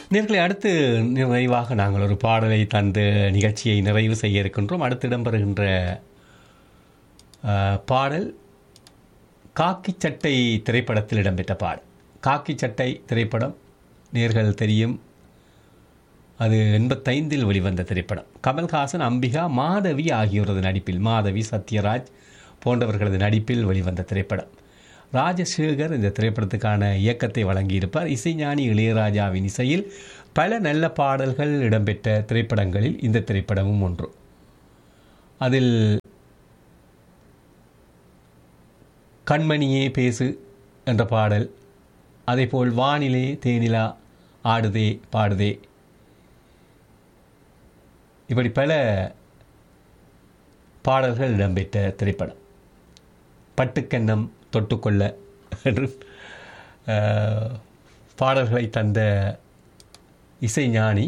நேர்களை அடுத்து நிறைவாக நாங்கள் ஒரு பாடலை தந்து நிகழ்ச்சியை நிறைவு செய்ய இருக்கின்றோம் அடுத்து இடம்பெறுகின்ற அஹ், பாடல் காக்கி சட்டை திரைப்படத்தில் இடம்பெற்ற பாடல் காக்கி சட்டை திரைப்படம் நேர்கள் தெரியும் அது எண்பத்தைந்தில் வெளிவந்த திரைப்படம் கமல்ஹாசன் அம்பிகா மாதவி ஆகியோரது நடிப்பில் மாதவி சத்யராஜ் போன்றவர்களது நடிப்பில் வெளிவந்த திரைப்படம் ராஜசேகர் இந்த திரைப்படத்துக்கான இயக்கத்தை வழங்கியிருப்பார் இசைஞானி இளையராஜாவின் இசையில் பல நல்ல பாடல்கள் இடம்பெற்ற திரைப்படங்களில் இந்த திரைப்படமும் ஒன்று அதில் கண்மணியே பேசு என்ற பாடல் அதேபோல் வானிலே தேனிலா ஆடுதே பாடுதே இப்படி பல பாடல்கள் இடம்பெற்ற திரைப்படம் பட்டுக்கண்ணம் தொட்டுக்கொள்ள என்று அஹ், பாடல்களை தந்த இசைஞானி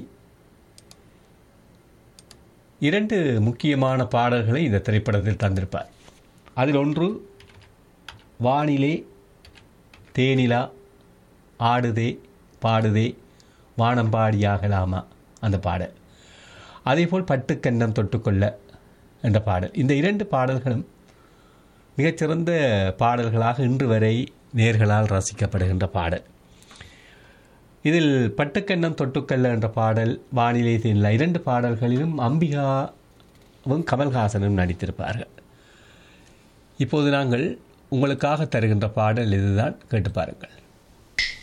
இரண்டு முக்கியமான பாடல்களை இந்த திரைப்படத்தில் தந்திருப்பார் அதில் ஒன்று வானிலே தேனிலா ஆடுதே பாடுதே வானம்பாடியாகலாமா அந்த பாடல் அதேபோல் பட்டுக்கண்ணம் தொட்டுக்கொள்ள என்ற பாடல் இந்த இரண்டு பாடல்களும் மிகச்சிறந்த பாடல்களாக இன்று வரை நேர்களால் ரசிக்கப்படுகின்ற பாடல் இதில் பட்டுக்கண்ணம் தொட்டுக்கல்ல என்ற பாடல் வானிலை தேனிலா இரண்டு பாடல்களிலும் அம்பிகாவும் கமல்ஹாசனும் நடித்திருப்பார்கள் இப்போது நாங்கள் உங்களுக்காக தருகின்ற பாடல் இதுதான் கேட்டு பாருங்கள்